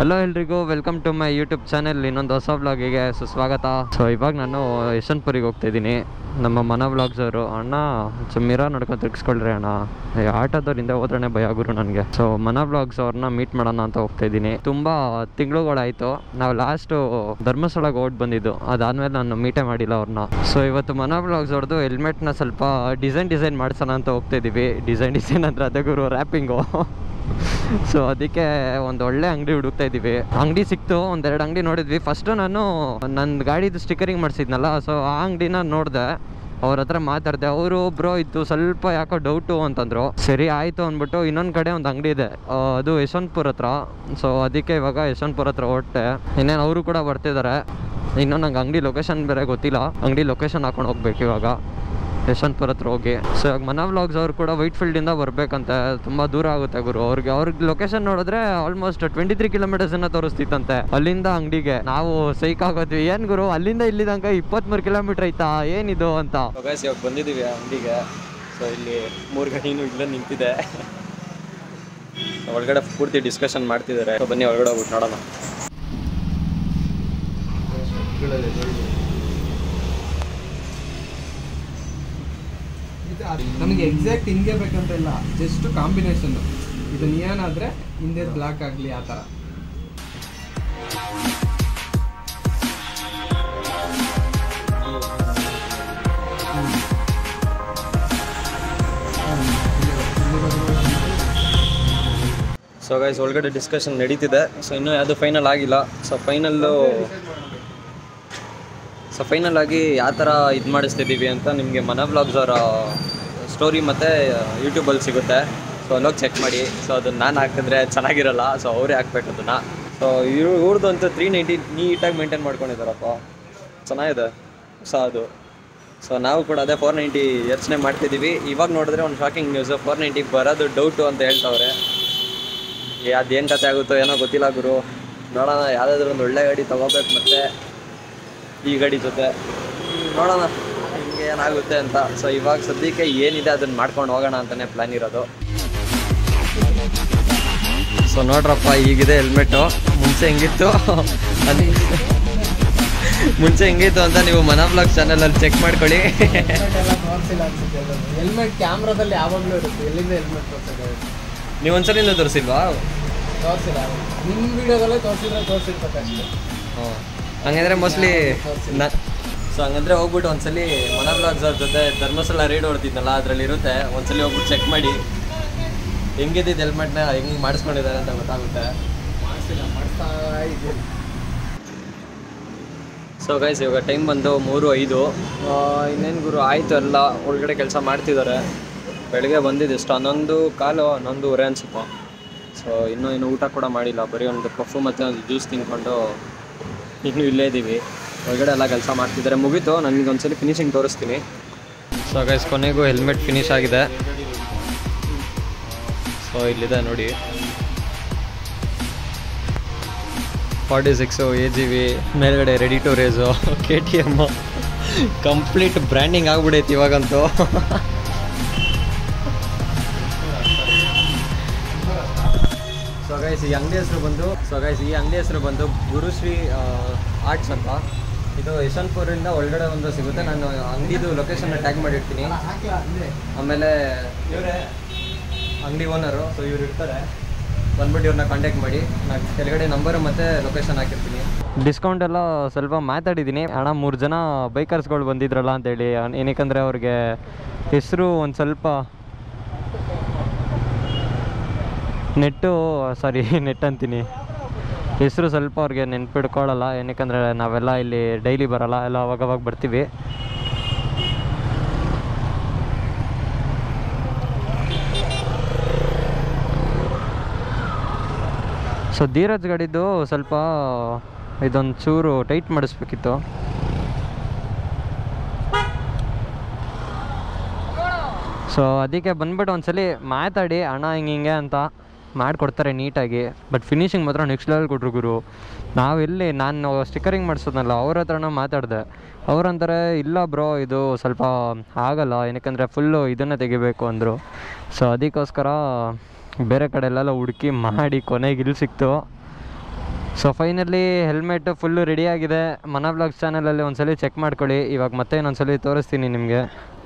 hello ಎಲ್ರಿಗೂ welcome to my YouTube channel ಇನ್ನೊಂದು ಹೊಸ ವ್ಲಾಗಿಗೆ ಸುಸ್ವಾಗತ ಸೊ ಇವಾಗ ನಾನು ಯಶವಂತಪುರಿಗೆ ಹೋಗ್ತಾ ಇದ್ದೀನಿ ನಮ್ಮ ಮನ ವ್ಲಾಗ್ಸ್ ಅವರು ಅಣ್ಣ ಸೊ ಮಿರ ನೋಡ್ಕೊಂಡು ತಿರ್ಗಿಸ್ಕೊಳ್ರಿ ಅಣ್ಣ ಈ ಆಟೋದವ್ರಿಂದ ಹೋದ್ರೆ ಭಯ ಗುರು ನನಗೆ ಸೊ ಮನ ವ್ಲಾಗ್ಸ್ ಅವ್ರನ್ನ ಮೀಟ್ ಮಾಡೋಣ ಅಂತ ಹೋಗ್ತಾ ಇದ್ದೀನಿ ತುಂಬ ತಿಂಗಳುಗಳಾಯಿತು ನಾವು ಲಾಸ್ಟು ಧರ್ಮಸ್ಥಳಕ್ಕೆ ಓಡ್ ಬಂದಿದ್ದು ಅದಾದಮೇಲೆ ನಾನು ಮೀಟೇ ಮಾಡಿಲ್ಲ ಅವ್ರನ್ನ ಸೊ ಇವತ್ತು ಮನ ವ್ಲಾಗ್ಸ್ ಅವ್ರದ್ದು ಹೆಲ್ಮೆಟ್ನ ಸ್ವಲ್ಪ ಡಿಸೈನ್ ಡಿಸೈನ್ ಮಾಡ್ಸೋಣ ಅಂತ ಹೋಗ್ತಾ ಇದ್ದೀವಿ ಡಿಸೈನ್ ಡಿಸೈನ್ ಅಂದರೆ ಅದೇ ಗುರು ರ್ಯಾಪಿಂಗು ಸೊ ಅದಕ್ಕೆ ಒಂದು ಒಳ್ಳೆ ಅಂಗಡಿ ಹುಡುಕ್ತಾ ಇದ್ದೀವಿ ಅಂಗಡಿ ಸಿಕ್ತು ಒಂದೆರಡು ಅಂಗಡಿ ನೋಡಿದ್ವಿ ಫಸ್ಟು ನಾನು ನನ್ನ ಗಾಡಿದು ಸ್ಟಿಕರಿಂಗ್ ಮಾಡಿಸಿದ್ನಲ್ಲ ಸೊ ಆ ಅಂಗಡಿನ ನೋಡಿದೆ ಅವ್ರ ಹತ್ರ ಮಾತಾಡಿದೆ ಅವರು ಬ್ರೋ ಇತ್ತು ಸ್ವಲ್ಪ ಯಾಕೋ ಡೌಟು ಅಂತಂದರು ಸರಿ ಆಯಿತು ಅಂದ್ಬಿಟ್ಟು ಇನ್ನೊಂದು ಕಡೆ ಒಂದು ಅಂಗಡಿ ಇದೆ ಆ, ಅದು ಯಶವಂತಪುರ ಹತ್ರ ಸೊ ಅದಕ್ಕೆ ಇವಾಗ ಯಶವಂತಪುರ ಹತ್ರ ಹೊರಟೆ ಇನ್ನೇನು ಅವರು ಕೂಡ ಬರ್ತಿದ್ದಾರೆ ಇನ್ನೂ ನಂಗೆ ಅಂಗಡಿ ಲೊಕೇಶನ್ ಬೇರೆ ಗೊತ್ತಿಲ್ಲ ಅಂಗಡಿ ಲೊಕೇಶನ್ ಹಾಕೊಂಡು ಹೋಗ್ಬೇಕು ಇವಾಗ ಯಶವಂತಪುರ ಹತ್ರ ಹೋಗಿ ಸೊ ಇವಾಗ ಮನ ವ್ಲಾಗ್ಸ್ ಅವ್ರು ಕೂಡ ವೈಟ್ ಫೀಲ್ಡಿಂದ ಬರ್ಬೇಕಂತೆ ತುಂಬ ದೂರ ಆಗುತ್ತೆ ಗುರು ಅವ್ರಿಗೆ ಅವ್ರಿಗೆ ಲೊಕೇಶನ್ ನೋಡಿದ್ರೆ ಆಲ್ಮೋಸ್ಟ್ ಟ್ವೆಂಟಿ ತ್ರೀ ಕಿಲೋಮೀಟರ್ಸನ್ನ ತೋರಿಸ್ತಿತ್ತಂತೆ ಅಲ್ಲಿಂದ ಅಂಗಡಿಗೆ ನಾವು ಸೈಕ್ ಆಗೋದ್ವಿ ಏನು ಗುರು ಅಲ್ಲಿಂದ ಇಲ್ಲಿ ತನಕ ಇಪ್ಪತ್ತ್ಮೂರು ಕಿಲೋಮೀಟ್ರ್ ಐತಾ ಏನಿದು ಅಂತ ಗೈಸ್ ಇವಾಗ ಬಂದಿದ್ದೀವಿ ಅಂಗಡಿಗೆ ಸೊ ಇಲ್ಲಿ ಮೂರು ಗಾಡಿನೂ ಇಲ್ಲೇ ನಿಂತಿದೆ ಒಳಗಡೆ ಪೂರ್ತಿ ಡಿಸ್ಕಷನ್ ಮಾಡ್ತಿದ್ದಾರೆ ಸೊ ಬನ್ನಿ ಒಳಗಡೆ ಹೋಗ್ಬಿಟ್ಟು ನೋಡೋಣ ನಮಗೆ ಎಕ್ಸಾಕ್ಟ್ ಹಿಂಗೆ ಬೇಕಂತ ಇಲ್ಲ ಜಸ್ಟ್ ಕಾಂಬಿನೇಷನ್ ಇದು ನಿಯಾನ್ ಆದ್ರೆ ಹಿಂದೆ ಬ್ಲಾಕ್ ಆಗಲಿ ಆ ಥರ ಸೊ ಗೈಸ್ ಒಳಗಡೆ ಡಿಸ್ಕಷನ್ ನಡೀತಿದೆ ಸೊ ಇನ್ನೂ ಯಾವುದು ಫೈನಲ್ ಆಗಿಲ್ಲ ಸೊ ಫೈನಲ್ಲು ಸೊ ಫೈನಲ್ ಆಗಿ ಯಾವ ಥರ ಇದು ಮಾಡಿಸ್ತಿದ್ದೀವಿ ಅಂತ ನಿಮಗೆ ಮನ ವ್ಲಾಗ್ಸ್ ಅವರ ಸ್ಟೋರಿ ಮತ್ತು ಯೂಟ್ಯೂಬಲ್ಲಿ ಸಿಗುತ್ತೆ ಸೊ ಅಲ್ಲೋಗಿ ಚೆಕ್ ಮಾಡಿ ಸೊ ಅದನ್ನು ನಾನು ಹಾಕಿದ್ರೆ ಚೆನ್ನಾಗಿರಲ್ಲ ಸೊ ಅವರೇ ಹಾಕ್ಬೇಕು ಅದನ್ನು ಸೊ ಇವ್ರು ಇವ್ರದ್ದು ಅಂತೂ ತ್ರೀ ನೈಂಟಿ ನೀಟಾಗಿ ಮೇಂಟೈನ್ ಮಾಡ್ಕೊಂಡಿದ್ದಾರಪ್ಪ ಚೆನ್ನಾಗಿದೆ ಹೊಸ ಅದು ಸೊ ನಾವು ಕೂಡ ಅದೇ ಫೋರ್ ನೈಂಟಿ ಯೋಚನೆ ಮಾಡ್ತಿದ್ದೀವಿ ಇವಾಗ ನೋಡಿದ್ರೆ ಒಂದು ಶಾಕಿಂಗ್ ನ್ಯೂಸು ಫೋರ್ ನೈಂಟಿ ಬರೋದು ಡೌಟು ಅಂತ ಹೇಳ್ತಾವ್ರೆ ಏ ಅದೇನು ಕತೆ ಆಗುತ್ತೋ ಏನೋ ಗೊತ್ತಿಲ್ಲ ಗುರು ನೋಡೋಣ ಯಾವುದಾದ್ರೂ ಒಂದು ಒಳ್ಳೆ ಗಾಡಿ ತೊಗೋಬೇಕು ಮತ್ತೆ ಈ ಗಾಡಿ ಜೊತೆ ನೋಡೋಣ ಹಿಂಗೆ ಏನಾಗುತ್ತೆ ಅಂತ ಸೊ ಇವಾಗ ಸದ್ಯಕ್ಕೆ ಏನಿದೆ ಅದನ್ನು ಮಾಡ್ಕೊಂಡು ಹೋಗೋಣ ಅಂತಲೇ ಪ್ಲ್ಯಾನ್ ಇರೋದು ಸೊ ನೋಡ್ರಪ್ಪ ಈಗಿದೆ ಹೆಲ್ಮೆಟ್ಟು ಮುಂಚೆ ಹೆಂಗಿತ್ತು ಅದು ಮುಂಚೆ ಹೆಂಗಿತ್ತು ಅಂತ ನೀವು ಮನ ಬ್ಲಾಗ್ ಚಾನಲಲ್ಲಿ ಚೆಕ್ ಮಾಡ್ಕೊಳ್ಳಿ ಎಲ್ಲ ತೋರಿಸಿಲ್ಲ ಅನ್ಸುತ್ತೆ ಹೆಲ್ಮೆಟ್ ಕ್ಯಾಮ್ರಾದಲ್ಲಿ ಯಾವಾಗಲೂ ಇರುತ್ತೆ ಎಲ್ಲಿಂದ ಹೆಲ್ಮೆಟ್ ತೋರಿಸಿದೆ ನೀವು ಒಂದ್ಸಲಿಂದ ತೋರಿಸಿಲ್ವಾ ತೋರಿಸಿಲ್ಲ ನಿಮ್ಮ ವಿಡಿಯೋದಲ್ಲೇ ತೋರಿಸಿದ್ರೆ ತೋರಿಸಿರ್ಬೇಕು ಅಷ್ಟೇ ಹ್ಞೂ ಹಂಗಂದ್ರೆ ಮೋಸ್ಟ್ಲಿ ನ ಸೊ ಹಂಗಂದ್ರೆ ಹೋಗ್ಬಿಟ್ಟು ಒಂದ್ಸಲಿ ಮನ ಬ್ಲಾಗ್ಸ್ ಅವ್ರ ಜೊತೆ ಧರ್ಮಸ್ಥಳ ರೈಡ್ ಹೊಡ್ತಿದ್ನಲ್ಲ ಅದರಲ್ಲಿ ಇರುತ್ತೆ ಒಂದ್ಸಲಿ ಹೋಗ್ಬಿಟ್ಟು ಚೆಕ್ ಮಾಡಿ ಹೆಂಗಿದ್ದಿದ್ದು ಹೆಲ್ಮೆಟ್ನ ಹೆಂಗೆ ಮಾಡಿಸ್ಕೊಂಡಿದ್ದಾರೆ ಅಂತ ಗೊತ್ತಾಗುತ್ತೆ ಮಾಡಿಸಿಲ್ಲ ಮಾಡಿಸ್ತಾ ಇದ್ದೀನಿ ಸೊ ಗೈಸ್ ಇವಾಗ ಟೈಮ್ ಬಂದು ಮೂರು ಐದು ಇನ್ನೇನು ಗುರು ಆಯಿತು ಎಲ್ಲ ಒಳಗಡೆ ಕೆಲಸ ಮಾಡ್ತಿದ್ದಾರೆ ಬೆಳಗ್ಗೆ ಬಂದಿದ್ದು ಇಷ್ಟು ಹನ್ನೊಂದು ಕಾಲು ಹನ್ನೊಂದುವರೆ ಅನ್ಸಪ್ಪ ಸೊ ಇನ್ನೂ ಇನ್ನು ಊಟ ಕೂಡ ಮಾಡಿಲ್ಲ ಬರೀ ಒಂದು ಪಫು ಮತ್ತು ಒಂದು ಜ್ಯೂಸ್ ತಿನ್ಕೊಂಡು ಇನ್ನೂ ಇಲ್ಲೇ ಇದ್ದೀವಿ ಒಳಗಡೆ ಎಲ್ಲ ಕೆಲಸ ಮಾಡ್ತಿದ್ದಾರೆ ಮುಗೀತು ನನಗೆ ಒಂದ್ಸಲಿ ಫಿನಿಶಿಂಗ್ ತೋರಿಸ್ತೀನಿ ಸೊ ಗೈಸ್ ಕೊನೆಗೂ ಹೆಲ್ಮೆಟ್ ಫಿನಿಶ್ ಆಗಿದೆ ಸೊ ಇಲ್ಲಿದೆ ನೋಡಿ forty six A G V ಮೇಲ್ಗಡೆ ready to race K T M complete branding ಆಗ್ಬಿಡೈತಿ ಇವಾಗಂತೂ ಸೊ ಗೈಸ್ ಈ ಅಂಗಡಿ ಹೆಸರು ಬಂದು ಸೊ ಗೈಸ್ ಈ ಅಂಗಡಿ ಹೆಸರು ಬಂದು ಗುರುಶ್ರೀ ಆರ್ಟ್ಸ್ ಅಂತ ಇದು ಯಶವಂತಪುರಿಂದ ಒಳಗಡೆ ಒಂದು ಸಿಗುತ್ತೆ ನಾನು ಅಂಗಡಿದು ಲೊಕೇಶನ್ನ ಟ್ಯಾಗ್ ಮಾಡಿರ್ತೀನಿ ಹಾಕ್ಲಾ ಅಲ್ಲೇ ಆಮೇಲೆ ಇವರೇ ಅಂಗಡಿ ಓನರು ಸೊ ಇವ್ರು ಇರ್ತಾರೆ ಬಂದ್ಬಿಟ್ಟು ಇವ್ರನ್ನ ಕಾಂಟ್ಯಾಕ್ಟ್ ಮಾಡಿ ನಾನು ಕೆಳಗಡೆ ನಂಬರು ಮತ್ತು ಲೊಕೇಶನ್ ಹಾಕಿರ್ತೀನಿ ಡಿಸ್ಕೌಂಟ್ ಎಲ್ಲ ಸ್ವಲ್ಪ ಮಾತಾಡಿದ್ದೀನಿ ಅಣ್ಣ ಮೂರು ಜನ ಬೈಕರ್ಸ್ಗಳು ಬಂದಿದ್ರಲ್ಲ ಅಂತೇಳಿ ಅನ್- ಏನಕ್ಕಂದ್ರೆ ಅವ್ರಿಗೆ ಹೆಸರು ಒಂದು ಸ್ವಲ್ಪ ನೆಟ್ಟು ಸಾರಿ ನೆಟ್ ಅಂತೀನಿ ಹೆಸರು ಸ್ವಲ್ಪ ಅವ್ರಿಗೆ ನೆನ್ಪಿಡ್ಕೊಳ್ಳಲ್ಲ ಏನಕ್ಕಂದರೆ ನಾವೆಲ್ಲ ಇಲ್ಲಿ ಡೈಲಿ ಬರಲ್ಲ ಎಲ್ಲ ಅವಾಗವಾಗ ಬರ್ತೀವಿ ಸೊ ಧೀರಜ್ ಗಾಡಿದ್ದು ಸ್ವಲ್ಪ ಇದೊಂದು ಚೂರು ಟೈಟ್ ಮಾಡಿಸ್ಬೇಕಿತ್ತು ಸೊ ಅದಕ್ಕೆ ಬಂದ್ಬಿಟ್ಟು ಒಂದ್ಸಲಿ ಮಾತಾಡಿ ಅಣ್ಣ ಹಿಂಗೆ ಹಿಂಗೆ ಅಂತ ಮಾಡಿಕೊಡ್ತಾರೆ ನೀಟಾಗಿ ಬಟ್ ಫಿನಿಶಿಂಗ್ ಮಾತ್ರ ನೆಕ್ಸ್ಟ್ ಲೆವೆಲ್ ಕೊಟ್ರು ಗುರು ನಾವೆಲ್ಲಿ ನಾನು ಸ್ಟಿಕ್ಕರಿಂಗ್ ಮಾಡಿಸೋದ್ನಲ್ಲ ಅವ್ರ ಹತ್ರನೂ ಮಾತಾಡಿದೆ ಅವ್ರಂತಾರೆ ಇಲ್ಲ ಬ್ರೋ ಇದು ಸ್ವಲ್ಪ ಆಗಲ್ಲ ಏನಕ್ಕಂದರೆ ಫುಲ್ಲು ಇದನ್ನೇ ತೆಗಿಬೇಕು ಅಂದರು ಸೊ ಅದಕ್ಕೋಸ್ಕರ ಬೇರೆ ಕಡೆ ಎಲ್ಲ ಹುಡುಕಿ ಮಾಡಿ ಕೊನೆಗೆ ಇಲ್ಲಿ ಸಿಕ್ತು so finally helmet full ready ಆಗಿದೆ ಮನ ಬ್ಲಾಗ್ಸ್ ಚಾನಲಲ್ಲಿ ಒಂದ್ಸಲಿ ಚೆಕ್ ಮಾಡ್ಕೊಳ್ಳಿ ಇವಾಗ ಮತ್ತೆ ಇನ್ನೊಂದ್ಸಲಿ ತೋರಿಸ್ತೀನಿ ನಿಮಗೆ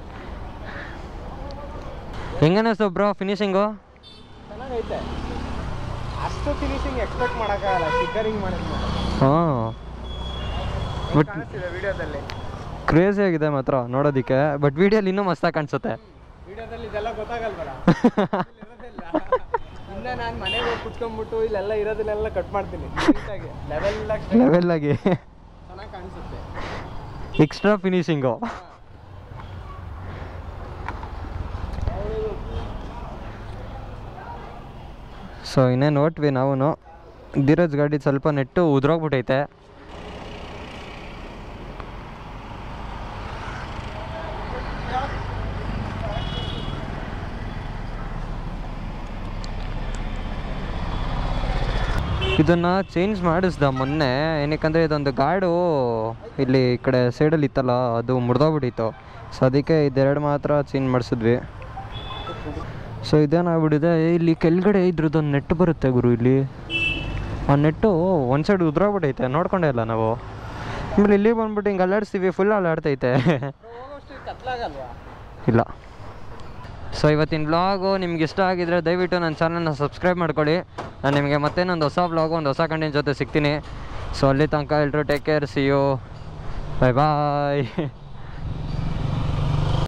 ಹೆಂಗನಿಸ್ತು ಬ್ರೋ ಫಿನಿಶಿಂಗು ಚೆನ್ನಾಗೈತೆ ಅಷ್ಟು ಫಿನಿಶಿಂಗ್ ಎಕ್ಸ್ಪೆಕ್ಟ್ ಮಾಡೋಕ್ಕಾಗಲ್ಲ ಸ್ಟಿಕ್ಕರಿಂಗ್ ಮಾಡಿದ್ಮೇಲೆ ಹಾಂ ಬಟ್ ಕಾಣಿಸ್ತಿದೆ ವಿಡಿಯೋದಲ್ಲಿ ಕ್ರೇಜಿ ಆಗಿದೆ ಮಾತ್ರ ನೋಡೋದಕ್ಕೆ ಬಟ್ ವಿಡಿಯೋಲಿ ಇನ್ನೂ ಮಸ್ತಾಗಿ ಕಾಣಿಸುತ್ತೆ ವಿಡಿಯೋದಲ್ಲಿ ಇದೆಲ್ಲ ಗೊತ್ತಾಗಲ್ವಲ್ಲ ಇನ್ನ ನಾನು ಮನೆಗೆ ಹೋಗಿ ಕುತ್ಕೊಂಡ್ಬಿಟ್ಟು ಇಲ್ಲೆಲ್ಲ ಇರೋದನ್ನೆಲ್ಲ ಕಟ್ ಮಾಡ್ತೀನಿ ನೀಟಾಗಿ ಲೆವೆಲ್ ಲೆವೆಲ್ ಆಗಿ ಚೆನ್ನಾಗಿ ಕಾಣಿಸುತ್ತೆ ಎಕ್ಸ್ಟ್ರಾ ಫಿನಿಶಿಂಗು ಸೊ ಇನ್ನೇನು ನೋಟ್ವಿ ನಾವು ಧೀರಜ್ ಗಾಡಿ ಸ್ವಲ್ಪ ನೆಟ್ಟು ಉದ್ರೋಗ್ಬಿಟ್ಟೈತೆ ಇದನ್ನು ಚೇಂಜ್ ಮಾಡಿಸ್ದ ಮೊನ್ನೆ ಏನಕ್ಕಂದರೆ ಇದೊಂದು ಗಾಡು ಇಲ್ಲಿ ಈ ಕಡೆ ಸೈಡಲ್ಲಿ ಇತ್ತಲ್ಲ ಅದು ಮುರಿದೋಗ್ಬಿಟ್ಟಿತ್ತು ಸೊ ಅದಕ್ಕೆ ಇದೆರಡು ಮಾತ್ರ ಚೇಂಜ್ ಮಾಡಿಸಿದ್ವಿ ಸೊ ಇದೇನಾಗ್ಬಿಟ್ಟಿದೆ ಇಲ್ಲಿ ಕೆಳಗಡೆ ಇದ್ರದ್ದೊಂದು ನೆಟ್ ಬರುತ್ತೆ ಗುರು ಇಲ್ಲಿ ಆ ನೆಟ್ಟು ಒಂದು ಸೈಡ್ ಉದ್ರೋಗ್ಬಿಟ್ಟೈತೆ ನೋಡ್ಕೊಂಡೇ ಇಲ್ಲ ನಾವು ಆಮೇಲೆ ಇಲ್ಲಿ ಬಂದ್ಬಿಟ್ಟು ಹಿಂಗೆ ಅಲ್ಲಾಡಿಸ್ತೀವಿ ಫುಲ್ ಅಲ್ಲಾಡ್ತೈತೆ ಹೋಗೋಷ್ಟು ಕತ್ಲಾಗಲ್ವಾ ಇಲ್ಲ ಸೊ ಇವತ್ತಿನ ವ್ಲಾಗು ನಿಮ್ಗೆ ಇಷ್ಟ ಆಗಿದ್ರೆ ದಯವಿಟ್ಟು ನನ್ನ ಚಾನಲ್ನ ಸಬ್ಸ್ಕ್ರೈಬ್ ಮಾಡ್ಕೊಳ್ಳಿ ನಾನು ನಿಮಗೆ ಮತ್ತೆ ಒಂದು ಹೊಸ ವ್ಲಾಗು ಒಂದು ಹೊಸ ಕಂಟೆಂಟ್ ಜೊತೆ ಸಿಗ್ತೀನಿ ಸೊ ಅಲ್ಲಿ ತನಕ ಎಲ್ಲರೂ take care see you bye bye